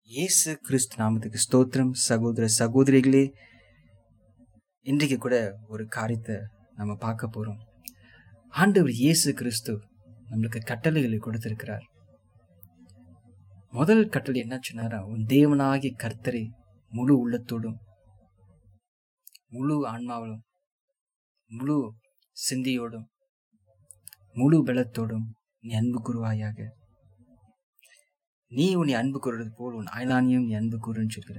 இயேசு கிறிஸ்து நாமத்துக்கு ஸ்தோத்திரம் சகோதர சகோதரிகளே இன்றைக்கு கூட ஒரு காரியத்தை நம்ம பார்க்க போறோம் ஆண்டவர் இயேசு கிறிஸ்து நம்மளுக்கு கட்டளைகளை கொடுத்திருக்கிறார் முதல் கட்டளை என்ன சொன்னாரா உன் தேவனாகிய கர்த்தரை முழு உள்ளத்தோடும் முழு ஆன்மாவிலும் முழு சிந்தியோடும் முழு பலத்தோடும் நீ அன்பு கூறுவாயாக நீ உன்னை அன்பு கூறுறது போல் உன் அயலானியும் நீ அன்பு கூறுன்னு சொல்கிற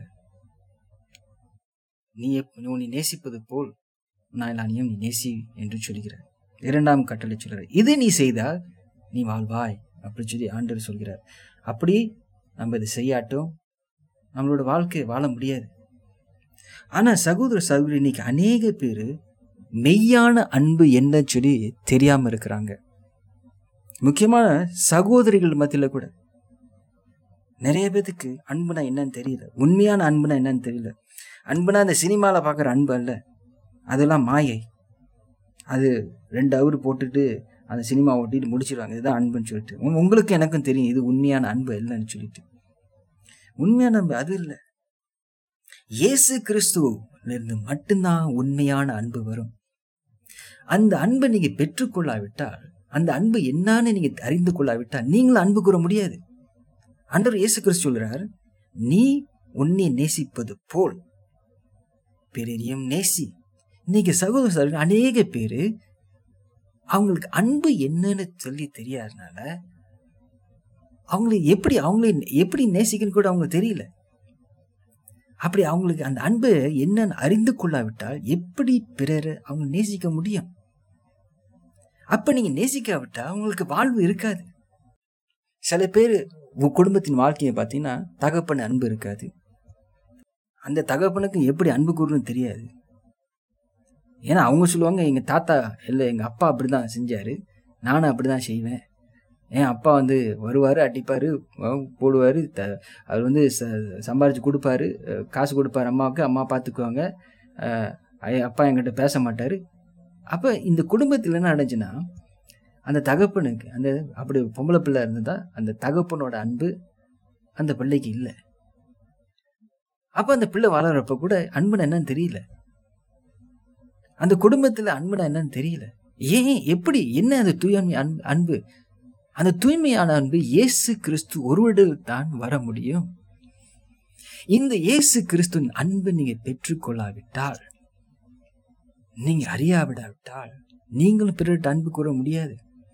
நீ எப்- நீ உன்னை நேசிப்பது போல் உன் அயலானியும் நீ நேசி என்று சொல்கிறார் இரண்டாம் கட்டளை சொல்கிறார் இது நீ செய்தால் நீ வாழ்வாய் அப்படி சொல்லி ஆண்டவர் சொல்கிறார் அப்படி நம்ம இதை செய்யாட்டும் நம்மளோட வாழ்க்கை வாழ முடியாது ஆனா சகோதர சகோதரி இன்னைக்கு அநேக பேர் மெய்யான அன்பு என்ன சொல்லி தெரியாம இருக்கிறாங்க முக்கியமான சகோதரிகள் மத்தியில கூட நிறைய பேத்துக்கு அன்புனா என்னன்னு தெரியல உண்மையான அன்புனா என்னன்னு தெரியல அன்புனா அந்த சினிமாவில் பார்க்குற அன்பு அல்ல அதெல்லாம் மாயை அது ரெண்டு அவர் போட்டுட்டு அந்த சினிமா ஓட்டிட்டு முடிச்சிடுவாங்க இதுதான் அன்புன்னு சொல்லிட்டு உங்க- உங்களுக்கு எனக்கும் தெரியும் இது உண்மையான அன்பு இல்லைன்னு சொல்லிட்டு உண்மையான அன்பு அது இல்லை இயேசு கிறிஸ்துவிலிருந்து இருந்து மட்டும்தான் உண்மையான அன்பு வரும் அந்த அன்பை நீங்க பெற்றுக்கொள்ளாவிட்டால் அந்த அன்பு என்னன்னு நீங்க அறிந்து கொள்ளாவிட்டால் நீங்களும் அன்பு கூற முடியாது ஆண்டவர் இயேசு கிறிஸ்து சொல்றார் நீ உன்னை நேசிப்பது போல் பிறரையும் நேசி இன்னைக்கு சகோதர சகோதரி அநேக பேரு அவங்களுக்கு அன்பு என்னன்னு சொல்லி தெரியாதனால அவங்களை எப்படி அவங்களை எப்படி நேசிக்கன்னு கூட அவங்களுக்கு தெரியல அப்படி அவங்களுக்கு அந்த அன்பு என்னன்னு அறிந்து கொள்ளாவிட்டால் எப்படி பிறரை அவங்க நேசிக்க முடியும் அப்ப நீங்க நேசிக்காவிட்டா அவங்களுக்கு வாழ்வு இருக்காது சில பேர் உங்க குடும்பத்தின் வாழ்க்கையை பார்த்தீங்கன்னா தகப்பன் அன்பு இருக்காது அந்த தகப்பனுக்கு எப்படி அன்பு கூறணும்னு தெரியாது ஏன்னா அவங்க சொல்லுவாங்க எங்க தாத்தா இல்லை எங்க அப்பா அப்படிதான் செஞ்சாரு நானும் அப்படிதான் செய்வேன் என் அப்பா வந்து வருவார் அடிப்பார் போடுவார் த அவர் வந்து ச சம்பாரிச்சு கொடுப்பாரு அஹ் காசு கொடுப்பாரு அம்மாவுக்கு அம்மா பார்த்துக்குவாங்க அஹ் ஐ- அப்பா என்கிட்ட பேச மாட்டார் அப்போ இந்த குடும்பத்தில் என்ன நடந்துச்சுன்னா அந்த தகப்பனுக்கு அந்த அப்படி பொம்பளை பிள்ளை இருந்ததா அந்த தகப்பனோட அன்பு அந்த பிள்ளைக்கு இல்லை அப்போ அந்த பிள்ளை வளர்றப்ப கூட அன்புனா என்னன்னு தெரியல அந்த குடும்பத்தில் அன்புனா என்னன்னு தெரியல ஏன் எப்படி என்ன அந்த தூய்மை அன்பு அன்பு அந்த தூய்மையான அன்பு இயேசு கிறிஸ்து ஒருவரில் தான் வர முடியும் இந்த இயேசு கிறிஸ்துவின் அன்பை நீங்க பெற்றுக்கொள்ளாவிட்டால் நீங்க அறியாவிடாவிட்டால் நீங்களும் பிறர்கிட்ட அன்பு கூற முடியாது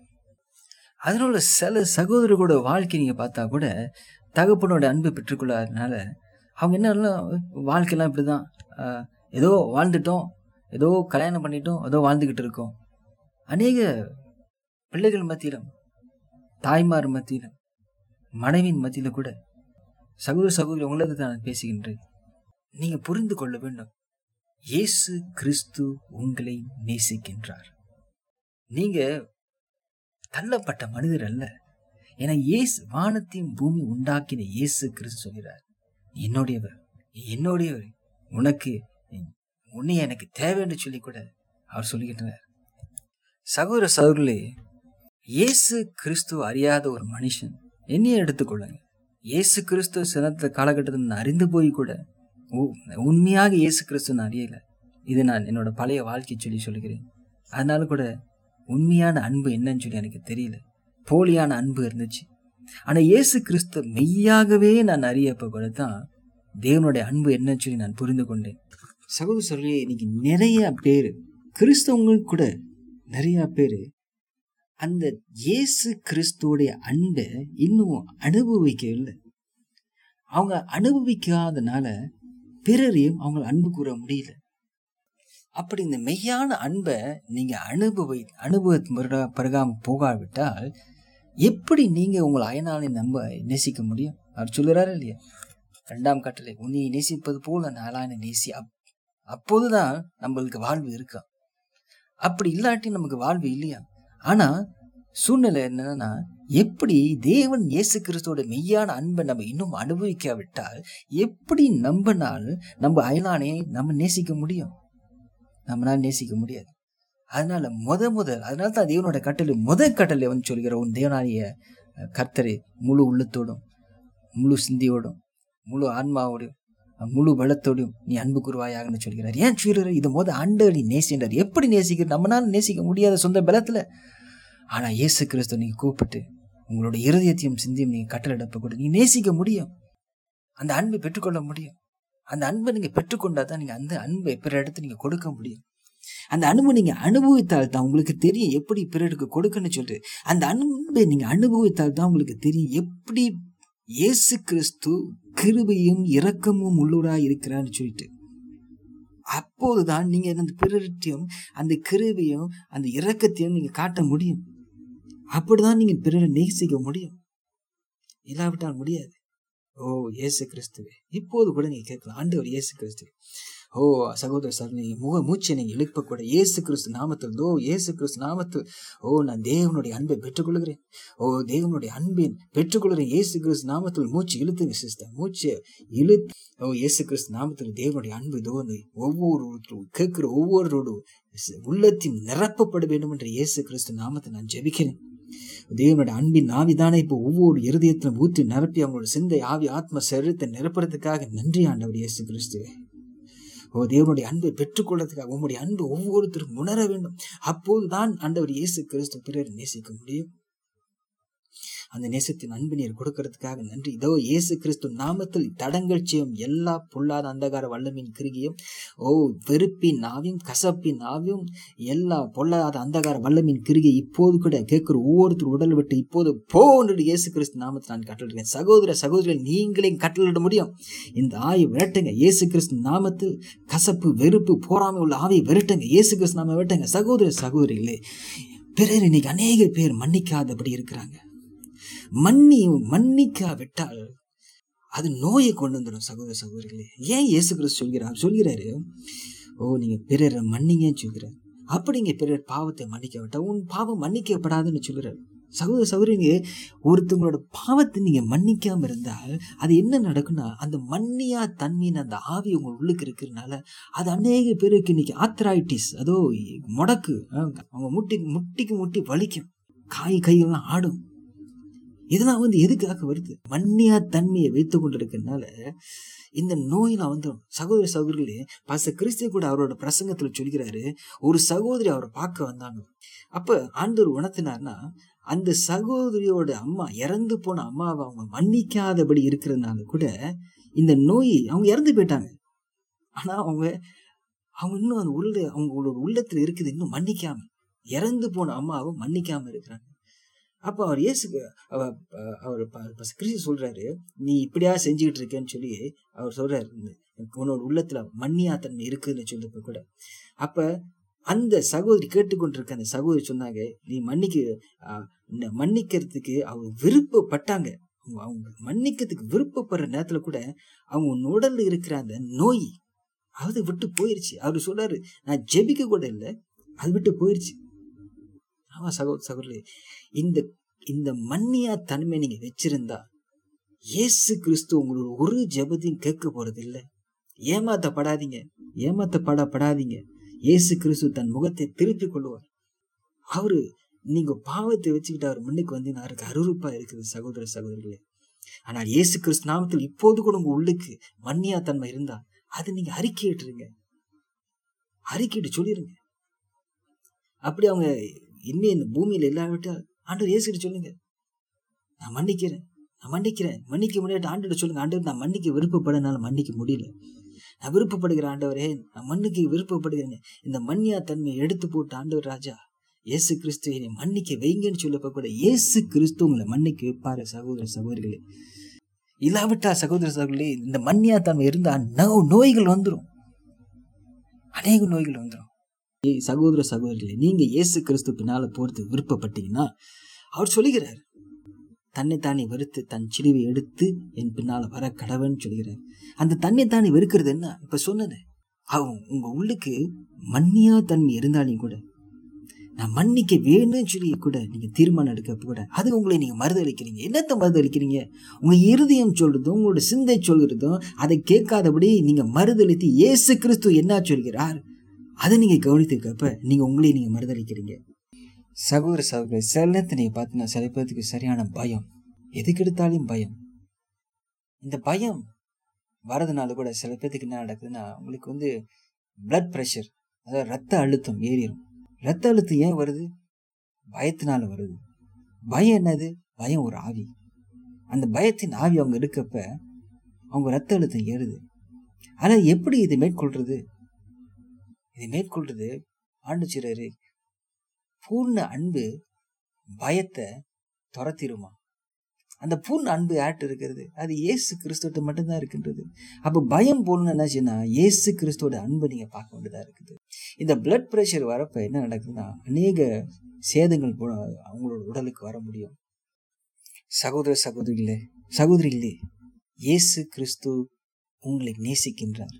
அதனால சில சகோதரர்களோட வாழ்க்கை நீங்க பார்த்தா கூட தகப்பனோட அன்பு பெற்றுக்கொள்ளாதனால அவங்க என்ன வாழ்க்கையெல்லாம் இப்படிதான் ஆஹ், ஏதோ வாழ்ந்துட்டோம் ஏதோ கல்யாணம் பண்ணிட்டோம் ஏதோ வாழ்ந்துகிட்டு இருக்கோம் அநேக பிள்ளைகள் மத்தியிலும் தாய்மார் மத்தியிலும் மனைவியின் மத்தியில கூட சகோதர சகோதரி உங்களுக்கு தான் நான் பேசுகின்றேன் நீங்க புரிந்து கொள்ள வேண்டும் இயேசு கிறிஸ்து உங்களை நேசிக்கின்றார் நீங்க தள்ளப்பட்ட மனிதர் அல்ல ஏன்னா இயேசு வானத்தையும் பூமி உண்டாக்கின இயேசு கிறிஸ்து சொல்கிறார் "நீ என்னுடையவர் நீ என்னுடையவர் உனக்கு உன்னை எனக்கு தேவைன்னு சொல்லி கூட அவர் சொல்லுகின்றனர் சகோதர சகோதரர்களே இயேசு கிறிஸ்து அறியாத ஒரு மனுஷன் என்னையே எடுத்துக்கொள்ளுங்க இயேசு கிறிஸ்து சிறந்த காலகட்டத்தில் நான் அறிந்து போய் கூட உ- உண்மையாக இயேசு கிறிஸ்து நான் அறியல இது நான் என்னோட பழைய வாழ்க்கை சொல்லி சொல்லுகிறேன் அதனால கூட உண்மையான அன்பு என்னன்னு சொல்லி எனக்கு தெரியல போலியான அன்பு இருந்துச்சு ஆனா இயேசு கிறிஸ்து மெய்யாகவே நான் அறியப்ப கூட தான் தேவனுடைய அன்பு என்னன்னு சொல்லி நான் புரிந்து கொண்டேன் சகோதர சகோதரிகளே, இன்னைக்கு நிறைய பேர் கிறிஸ்தவங்க கூட நிறைய பேர் அந்த இயேசு கிறிஸ்துவோடைய அன்பை இன்னும் அனுபவிக்கவில்லை அவங்க அனுபவிக்காதனால பிறரையும் அவங்க அன்பு கூற முடியல அப்படி இந்த மெய்யான அன்பை நீங்க அனுபவி அனுபவ பிறகாம போகாவிட்டால் எப்படி நீங்க உங்கள் அயனாலை நம்ப நேசிக்க முடியும் அவர் சொல்லுறாரு இல்லையா ரெண்டாம் கட்டளை உன்னை நேசிப்பது போல நாளான நேசி அப் அப்போதுதான் நம்மளுக்கு வாழ்வு இருக்கா அப்படி இல்லாட்டி நமக்கு வாழ்வு இல்லையா ஆனா சூழ்நிலை என்னன்னா எப்படி தேவன் இயேசு கிறிஸ்துவோட மெய்யான அன்பை நம்ம இன்னும் அனுபவிக்காவிட்டால் எப்படி நம்பினால் நம்ம அயலானை நம்ம நேசிக்க முடியும் நம்மளால நேசிக்க முடியாது அதனால முத முதல் அதனால தான் தேவனோட கட்டளை முத கட்டளை வந்து சொல்கிற உன் தேவனாரிய கர்த்தரை முழு உள்ளத்தோடும் முழு சிந்தியோடும் முழு ஆன்மாவோடும் முழு பலத்தோடும் நீ அன்பு குருவாயாகன்னு சொல்கிறார் ஏன் சொல்கிறார் இதை போது ஆண்டவர் நீ நேசின்றார் எப்படி நேசிக்கிற நம்மளால நேசிக்க முடியாத சொந்த பலத்துல ஆனா இயேசு கிறிஸ்து நீங்க கூப்பிட்டு உங்களோட இருதயத்தையும் சிந்தியும் நீங்க கட்டளடப்ப கூட நீ நேசிக்க முடியும் அந்த அன்பை பெற்றுக்கொள்ள முடியும் அந்த அன்பை நீங்க பெற்றுக்கொண்டா தான் நீங்க அந்த அன்பை பிற இடத்து நீங்க கொடுக்க முடியும் அந்த அன்பை நீங்க அனுபவித்தால் தான் உங்களுக்கு தெரியும் எப்படி பிறருக்கு கொடுக்கணும்னு சொல்லிட்டு அந்த அன்பை நீங்க அனுபவித்தால் தான் உங்களுக்கு தெரியும் எப்படி இயேசு கிறிஸ்து கிருபையும் இரக்கமும் உள்ளூராக இருக்கிறான்னு சொல்லிட்டு அப்போதுதான் நீங்க அந்த பிறர்கிட்டையும் அந்த கிருபையும் அந்த இரக்கத்தையும் நீங்க காட்ட முடியும் அப்படிதான் நீங்க பிறரை நேசிக்க முடியும் இல்லாவிட்டால் முடியாது ஓ இயேசு கிறிஸ்துவே இப்போது கூட நீங்க கேட்கலாம் ஆண்டவர் இயேசு கிறிஸ்து ஓ சகோதர சார் நீங்க முக மூச்சை நீங்க எழுப்ப கூட இயேசு கிறிஸ்து நாமத்தில் ஓ இயேசு கிறிஸ்து நாமத்தில் ஓ நான் தேவனுடைய அன்பை பெற்றுக்கொள்கிறேன் ஓ தேவனுடைய அன்பின் பெற்றுக்கொள்கிறேன் இயேசு கிறிஸ்து நாமத்தில் மூச்சு இழுத்துங்க சிஸ்டர் மூச்சு இழு ஓ இயேசு கிறிஸ்து நாமத்தில் தேவனுடைய அன்பு இதோ அந்த ஒவ்வொரு கேட்கிற ஒவ்வொருவரோடு உள்ளத்தையும் நிரப்பப்பட வேண்டும் என்ற இயேசு கிறிஸ்து நாமத்தை நான் ஜெபிக்கிறேன் தேவனுடைய அன்பின் ஆவிதானே இப்போ ஒவ்வொரு இருதயத்திலும் ஊற்றி நிரப்பி அவங்களோட சிந்தை ஆவி ஆத்ம சரீரத்தை நிரப்புறதுக்காக நன்றி ஆண்டவர் இயேசு கிறிஸ்துவே ஓ தேவனுடைய அன்பை பெற்றுக்கொள்றதுக்காக உங்களுடைய அன்பு ஒவ்வொருத்தரும் உணர வேண்டும் அப்போதுதான் ஆண்டவர் இயேசு கிறிஸ்து பிறர் நேசிக்க முடியும் அந்த நேசத்தின் அன்பு நீர் கொடுக்கறதுக்காக நன்றி இதோ இயேசு கிறிஸ்து நாமத்தில் தடங்கள் செய்யும் எல்லா பொல்லாத அந்தகார வல்லமின் கிருகியும் ஓ வெறுப்பின் நாவியும் கசப்பின் நாவியும் எல்லா பொல்லாத அந்தகார வல்லமின் கிருகி இப்போது கூட கேட்கிற ஒவ்வொருத்தர் உடல் விட்டு இப்போது போன்று இயேசு கிறிஸ்து நாமத்தில் நான் கட்டளிடுறேன் சகோதர சகோதரிகள் நீங்களே கட்டளிட முடியும் இந்த ஆயை விரட்டுங்க இயேசு கிறிஸ்து நாமத்தில் கசப்பு வெறுப்பு போராமை உள்ள ஆவியை விரட்டுங்க இயேசு கிறிஸ்து நாம விரட்டுங்க சகோதர சகோதரிகளே பிறர் இன்னைக்கு அநேக பேர் மன்னிக்காதபடி இருக்கிறாங்க மன்னி மன்னிக்காவிட்டால் அது நோயை கொண்டு வந்துடும் சகோதர சகோதரிகளே ஏன் இயேசு கிறிஸ்து சொல்கிறார் சொல்கிறாரு ஓ நீங்க பிறரை மன்னிங்கன்னு சொல்கிறார் அப்படிங்க பிறர் பாவத்தை மன்னிக்க உன் பாவம் மன்னிக்கப்படாதுன்னு சொல்கிறார் சகோதர சகோதரிங்க ஒருத்தவங்களோட பாவத்தை நீங்க மன்னிக்காம இருந்தால் அது என்ன நடக்கும்னா அந்த மன்னியா தன்மையின் அந்த ஆவி உங்க உள்ளுக்கு இருக்கிறதுனால அது அநேக பேருக்கு இன்னைக்கு ஆத்ராய்டிஸ் அதோ முடக்கு அவங்க முட்டி முட்டிக்கு முட்டி வலிக்கும் காய் கையெல்லாம் ஆடும் இதெல்லாம் வந்து எதுக்காக வருது மன்னியா தன்மையை வைத்து கொண்டிருக்கிறதுனால இந்த நோயெல்லாம் வந்துடும் சகோதர சகோதரிகளே பாச கிறிஸ்திய கூட அவரோட பிரசங்கத்துல சொல்கிறாரு ஒரு சகோதரி அவரை பார்க்க வந்தாங்க அப்ப ஆண்டவர் உணர்த்தினார்னா அந்த சகோதரியோட அம்மா இறந்து போன அம்மாவை அவங்க மன்னிக்காதபடி இருக்கிறதுனால கூட இந்த நோய் அவங்க இறந்து போயிட்டாங்க ஆனா அவங்க அவங்க இன்னும் அந்த உள்ள அவங்களோட உள்ளத்துல இருக்குது இன்னும் மன்னிக்காம இறந்து போன அம்மாவை மன்னிக்காம இருக்கிறாங்க அப்போ அவர் இயேசுக்கு அவர் கிறிஸ்து சொல்றாரு நீ இப்படியா செஞ்சுக்கிட்டு இருக்கேன்னு சொல்லி அவர் சொல்றாரு உன்னோட உள்ளத்துல மன்னியா தன்மை இருக்குதுன்னு சொல்லிப்ப கூட அப்ப அந்த சகோதரி கேட்டுக்கொண்டிருக்க அந்த சகோதரி சொன்னாங்க நீ மன்னிக்க மன்னிக்கிறதுக்கு அவங்க விருப்பப்பட்டாங்க அவங்க மன்னிக்கிறதுக்கு விருப்பப்படுற நேரத்துல கூட அவங்க உடல்ல இருக்கிற அந்த நோய் அது விட்டு போயிருச்சு அவர் சொல்றாரு நான் ஜெபிக்க கூட இல்லை அது விட்டு போயிருச்சு ஆமா சகோதர சகோதரி இந்த இந்த மன்னியா தன்மை நீங்க வச்சிருந்தா இயேசு கிறிஸ்து உங்களோட ஒரு ஜபத்தையும் கேட்க போறது இல்லை ஏமாத்தப்படாதீங்க ஏமாத்தப்படப்படாதீங்க இயேசு கிறிஸ்து தன் முகத்தை திருப்பி கொள்வார் அவரு நீங்க பாவத்தை வச்சுக்கிட்டு அவர் முன்னுக்கு வந்து அவருக்கு அருவருப்பா இருக்குது சகோதர சகோதரிகளே ஆனால் இயேசு கிறிஸ்து நாமத்தில் இப்போது கூட உங்க உள்ளுக்கு மன்னியா தன்மை இருந்தா அதை நீங்க அறிக்கையிட்டுருங்க அறிக்கையிட்டு சொல்லிருங்க அப்படி அவங்க இனிமே இந்த பூமியில இல்லாவிட்டால் ஆண்டவர் இயேசுகிட்ட சொல்லுங்க நான் மன்னிக்கிறேன் நான் மன்னிக்கிறேன் மன்னிக்க முடியாத ஆண்டோட சொல்லுங்க ஆண்டவர் நான் மன்னிக்க விருப்பப்படனால மன்னிக்க முடியல நான் விருப்பப்படுகிற ஆண்டவரே நான் மன்னிக்க விருப்பப்படுகிறேன் இந்த மன்னியா தன்மையை எடுத்து போட்டு ஆண்டவர் ராஜா இயேசு கிறிஸ்து என்னை மன்னிக்க வைங்கன்னு சொல்லப்ப கூட இயேசு கிறிஸ்து உங்களை மன்னிக்க வைப்பாரு சகோதர சகோதரிகளே இல்லாவிட்டா சகோதர சகோதரி இந்த மன்னியா தன்மை இருந்தா நோ நோய்கள் வந்துடும் அநேக நோய்கள் வந்துடும் சகோதர சகோதரிகளே நீங்க இயேசு கிறிஸ்து பின்னால போறது விருப்பப்பட்டீங்கன்னா அவர் சொல்லுகிறார் தன்னை தானே வெறுத்து தன் சிலுவை எடுத்து என் பின்னால வர கடவுன்னு சொல்கிறார் அந்த தன்னை தானே வெறுக்கிறது என்ன இப்ப சொன்னது அவன் உங்க உள்ளுக்கு மன்னியா தன்மை இருந்தாலும் கூட நான் மன்னிக்க வேணும்னு சொல்லி கூட நீங்க தீர்மானம் எடுக்க கூட அது உங்களை நீங்க மறுதளிக்கிறீங்க என்னத்த மறுதளிக்கிறீங்க உங்க இருதயம் சொல்றதும் உங்களோட சிந்தை சொல்கிறதும் அதை கேட்காதபடி நீங்க மறுதளித்து இயேசு கிறிஸ்து என்ன சொல்கிறார் அதை நீங்க கவனித்துக்கப்ப நீங்க உங்களே நீங்க மறுதளிக்கிறீங்க சகோதர சகோதரி சில நேரத்தை நீங்க பார்த்தீங்கன்னா சில பேர்த்துக்கு சரியான பயம் எதுக்கு எடுத்தாலும் பயம் இந்த பயம் வரதுனால கூட சில பேர்த்துக்கு என்ன நடக்குதுன்னா உங்களுக்கு வந்து பிளட் ப்ரெஷர் அதாவது ரத்த அழுத்தம் ஏறிடும் ரத்த அழுத்தம் ஏன் வருது பயத்தினால வருது பயம் என்னது பயம் ஒரு ஆவி அந்த பயத்தின் ஆவி அவங்க இருக்கப்ப அவங்க ரத்த அழுத்தம் ஏறுது ஆனா எப்படி இதை மேற்கொள்றது இதை மேற்கொள்றது ஆண்டு சிறரு பூர்ண அன்பு பயத்தை துரத்திருமா அந்த பூர்ண அன்பு யார்கிட்ட இருக்கிறது அது இயேசு கிறிஸ்துவ மட்டும்தான் இருக்கின்றது அப்ப பயம் போகணும்னு என்னாச்சுன்னா இயேசு கிறிஸ்துவோட அன்பை நீங்க பார்க்க வேண்டியதா இருக்குது இந்த பிளட் ப்ரெஷர் வரப்ப என்ன நடக்குதுன்னா அநேக சேதங்கள் போல அவங்களோட உடலுக்கு வர முடியும் சகோதர சகோதரிகளே சகோதரிகளே இயேசு கிறிஸ்து உங்களை நேசிக்கின்றார்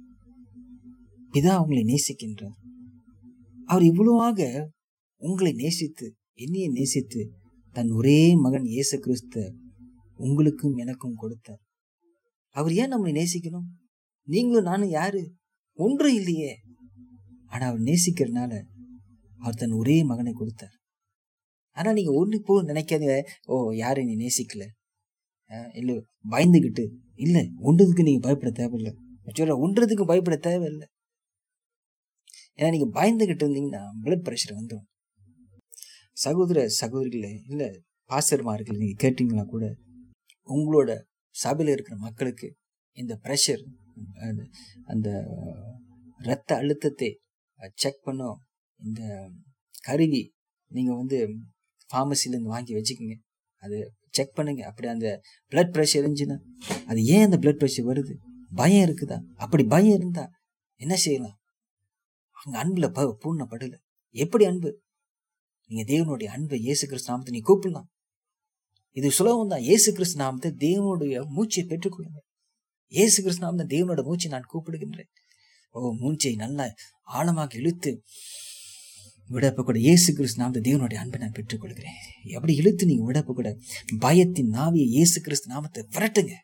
பிதா உங்களை நேசிக்கின்றார் அவர் இவ்வளவாக உங்களை நேசித்து என்னைய நேசித்து தன் ஒரே மகன் இயேசு கிறிஸ்த உங்களுக்கும் எனக்கும் கொடுத்தார் அவர் ஏன் நம்மளை நேசிக்கணும் நீங்களும் நானும் யாரு ஒன்றும் இல்லையே ஆனா அவர் நேசிக்கிறதுனால அவர் தன் ஒரே மகனை கொடுத்தார் ஆனா நீங்க ஒண்ணு போ நினைக்காதீங்க ஓ யாரை நீ நேசிக்கல அஹ் இல்ல பயந்துகிட்டு இல்ல ஒன்றதுக்கு நீங்க பயப்பட தேவையில்லை சொல்ற ஒன்றதுக்கு பயப்பட தேவையில்லை ஏன்னா நீங்க பயந்துகிட்டு இருந்தீங்கன்னா பிளட் ப்ரெஷர் வந்துடும் சகோதர சகோதரிகளே இல்ல பாசர்மார்கள் நீங்க கேட்டீங்கன்னா கூட உங்களோட சபையில இருக்கிற மக்களுக்கு இந்த ப்ரெஷர் அந்த இரத்த அழுத்தத்தை செக் பண்ணும் இந்த கருவி நீங்க வந்து pharmacy-ல இருந்து வாங்கி வச்சுக்கோங்க அது செக் பண்ணுங்க அப்படி அந்த பிளட் ப்ரெஷர் இருந்துச்சுன்னா அது ஏன் அந்த பிளட் ப்ரெஷர் வருது பயம் இருக்குதா அப்படி பயம் இருந்தா என்ன செய்யலாம் அங்க அன்புல ப பூர்ணப்படல எப்படி அன்பு நீங்க தேவனுடைய அன்பை இயேசு கிறிஸ்து நாமத்தை நீ கூப்பிடலாம் இது சுலபம் தான் இயேசு கிறிஸ்து நாமத்தை தேவனுடைய மூச்சை பெற்றுக்கொள்ளுங்க இயேசு கிறிஸ்து நாமத்தை தேவனோட மூச்சை நான் கூப்பிடுகின்றேன் ஓ மூச்சை நல்லா ஆழமாக இழுத்து விடப்ப கூட இயேசு கிறிஸ்து நாமத்தை தேவனுடைய அன்பை நான் பெற்றுக்கொள்கிறேன் எப்படி இழுத்து நீங்க விடப்ப கூட பயத்தின் நாவியை இயேசு கிறிஸ்து நாமத்தை விரட்டுங்க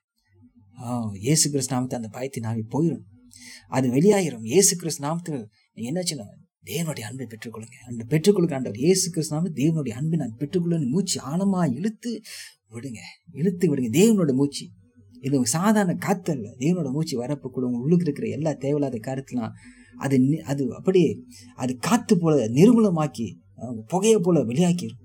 ஆ இயேசு கிறிஸ்து நாமத்தை அந்த பயத்தின் நாவி போயிடும் அது வெளியாயிரும் இயேசு கிறிஸ்து நாமத்தில் நீங்க என்ன செய்யணும் தேவனுடைய அன்பை பெற்றுக்கொள்ளுங்க அந்த பெற்றுக்கொள்ளுங்க ஆண்டவர் இயேசு கிறிஸ்து நாமத்தில் தேவனுடைய அன்பை நான் பெற்றுக்கொள்ள மூச்சு ஆழமா இழுத்து விடுங்க இழுத்து விடுங்க தேவனோட மூச்சு இது ஒரு சாதாரண காத்து அல்ல தேவனோட மூச்சு வரப்ப கூட உங்க உள்ளுக்கு இருக்கிற எல்லா தேவையில்லாத காரத்தெல்லாம் அது நி- அது அப்படியே அது காத்து போல நிர்மூலமாக்கி அஹ், புகையை போல வெளியாக்கிடும்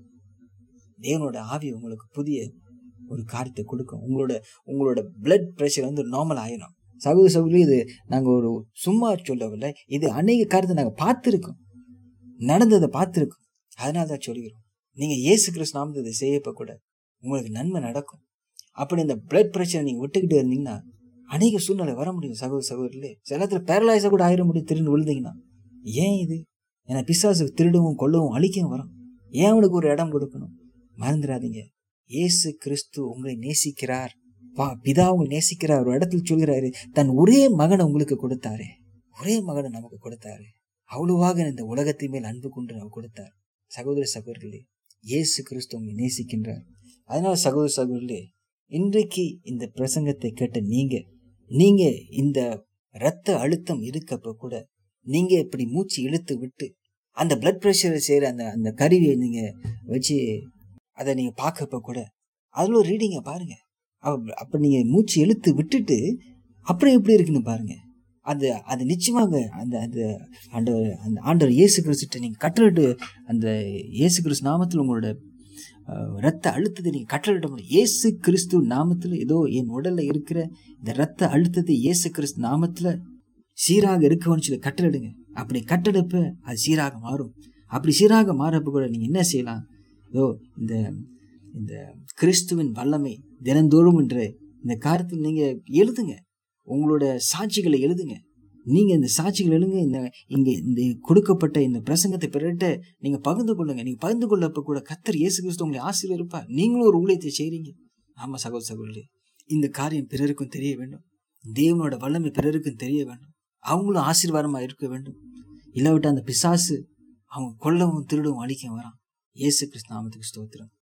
தேவனோட ஆவி உங்களுக்கு புதிய ஒரு காரியத்தை கொடுக்கும் உங்களோட உங்களோட பிளட் ப்ரெஷர் வந்து நார்மல் ஆயிடும் சகோதர சகோதரி இது நாங்க ஒரு சும்மா சொல்லவில்லை இது அநேக காரியத்தை நாங்க பார்த்துருக்கோம் நடந்ததை பார்த்துருக்கோம் அதனால தான் சொல்கிறோம் நீங்க இயேசு கிறிஸ்து நாமத்தை இதை செய்யப்ப கூட உங்களுக்கு நன்மை நடக்கும் அப்படி இந்த பிளட் ப்ரெஷரை நீங்க விட்டுக்கிட்டு இருந்தீங்கன்னா அநேக சூழ்நிலை வர முடியும் சகோதர சகோதரிலே சில நேரத்துல பேரலைஸா கூட ஆயிர முடியும் திருண்டு விழுந்தீங்கன்னா ஏன் இது ஏன்னா பிசாசு திருடவும் கொல்லவும் அழிக்கவும் வரும் ஏன் அவனுக்கு ஒரு இடம் கொடுக்கணும் மறந்துடாதீங்க இயேசு கிறிஸ்து உங்களை நேசிக்கிறார் வா பிதா உங்களை நேசிக்கிறார் ஒரு இடத்துல சொல்கிறாரு தன் ஒரே மகனை உங்களுக்கு கொடுத்தாரு ஒரே மகனை நமக்கு கொடுத்தாரு அவ்வளவாக இந்த உலகத்தின் மேல் அன்பு கொண்டு அவர் கொடுத்தார் சகோதர சகோதரர்களே இயேசு கிறிஸ்து உங்களை நேசிக்கின்றார் அதனால சகோதர சகோதரர்களே இன்றைக்கு இந்த பிரசங்கத்தை கேட்ட நீங்க நீங்க இந்த இரத்த அழுத்தம் இருக்கப்ப கூட நீங்க இப்படி மூச்சு இழுத்து விட்டு அந்த பிளட் ப்ரெஷரை செய்யற அந்த அந்த கருவியை நீங்க வச்சு அதை நீங்க பார்க்கப்ப கூட அதுல ஒரு ரீடிங்க பாருங்க அப்ப- அப்ப நீங்க மூச்சு இழுத்து விட்டுட்டு அப்புறம் எப்படி இருக்குன்னு பாருங்க அது அது நிச்சயமாக அந்த அந்த ஆண்டவர் அந்த ஆண்டவர் இயேசு கிறிஸ்துட்ட நீங்க கட்டளிட்டு அந்த இயேசு கிறிஸ்து நாமத்தில் உங்களோட அஹ், ரத்த அழுத்தத்தை நீங்க கட்டளிட முடியும் இயேசு கிறிஸ்து நாமத்தில் ஏதோ என் உடல்ல இருக்கிற இந்த ரத்த அழுத்தத்தை இயேசு கிறிஸ்து நாமத்துல சீராக இருக்கணும்னு சொல்லி கட்டளிடுங்க அப்படி கட்டெடுப்ப அது சீராக மாறும் அப்படி சீராக மாறப்ப கூட நீங்க என்ன செய்யலாம் ஏதோ இந்த இந்த கிறிஸ்துவின் வல்லமை தினந்தோறும் என்று இந்த காரியத்தில் நீங்க எழுதுங்க உங்களோட சாட்சிகளை எழுதுங்க நீங்க இந்த சாட்சிகள் எழுதுங்க இந்த இங்க இந்த கொடுக்கப்பட்ட இந்த பிரசங்கத்தை பிறட்ட நீங்க பகிர்ந்து கொள்ளுங்க நீங்க பகிர்ந்து கொள்ளப்ப கூட கத்தர் இயேசு கிறிஸ்து உங்களை ஆசீர்வாதம் இருப்பார் நீங்களும் ஒரு ஊழியத்தை செய்றீங்க ஆமா சகோதர சகோதரி இந்த காரியம் பிறருக்கும் தெரிய வேண்டும் தேவனோட வல்லமை பிறருக்கும் தெரிய வேண்டும் அவங்களும் ஆசீர்வாதமா இருக்க வேண்டும் இல்லாவிட்டு அந்த பிசாசு அவங்க கொல்லவும் திருடவும் அழிக்கவும் வரான் இயேசு கிறிஸ்து நாமத்துக்கு ஸ்தோத்திரம்